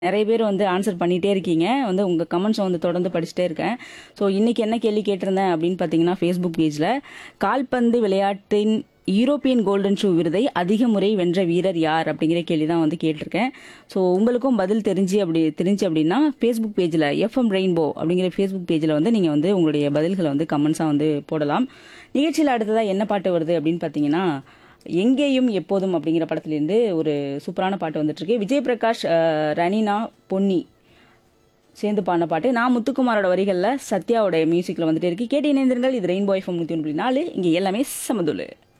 நிறைய பேர் வந்து ஆன்சர் பண்ணிகிட்டே இருக்கீங்க வந்து உங்கள் கமெண்ட்ஸை வந்து தொடர்ந்து படிச்சுட்டே இருக்கேன் ஸோ இன்றைக்கி என்ன கேள்வி கேட்டிருந்தேன் அப்படின்னு பார்த்தீங்கன்னா ஃபேஸ்புக் பேஜில் கால்பந்து விளையாட்டின் யூரோப்பியன் கோல்டன் ஷூ விருதை அதிக முறை வென்ற வீரர் யார் அப்படிங்கிற கேள்வி தான் வந்து கேட்டிருக்கேன் ஸோ உங்களுக்கும் பதில் தெரிஞ்சு அப்படி தெரிஞ்சு அப்படின்னா ஃபேஸ்புக் பேஜில் எஃப்எம் ரெயின்போ அப்படிங்கிற ஃபேஸ்புக் பேஜில் வந்து நீங்கள் வந்து உங்களுடைய பதில்களை வந்து கமெண்ட்ஸாக வந்து போடலாம் நிகழ்ச்சியில் அடுத்ததாக என்ன பாட்டு வருது அப்படின்னு பார்த்தீங்கன்னா எங்கேயும் எப்போதும் அப்படிங்கிற படத்துலேருந்து ஒரு சூப்பரான பாட்டு வந்துட்டு இருக்கு விஜய் பிரகாஷ் அஹ், ரனினா பொன்னி சேர்ந்து பாடின பாட்டு நான் முத்துக்குமாரோட வரிகளில் சத்யாவோட மியூசிக்கில் வந்துட்டு இருக்கு கேட்டு இணைந்திருங்கள் இது ரெயின்போ எஃப்எம் நூற்றி ஒன்று புள்ளி நாலு இங்கே எல்லாமே சமதுல்லு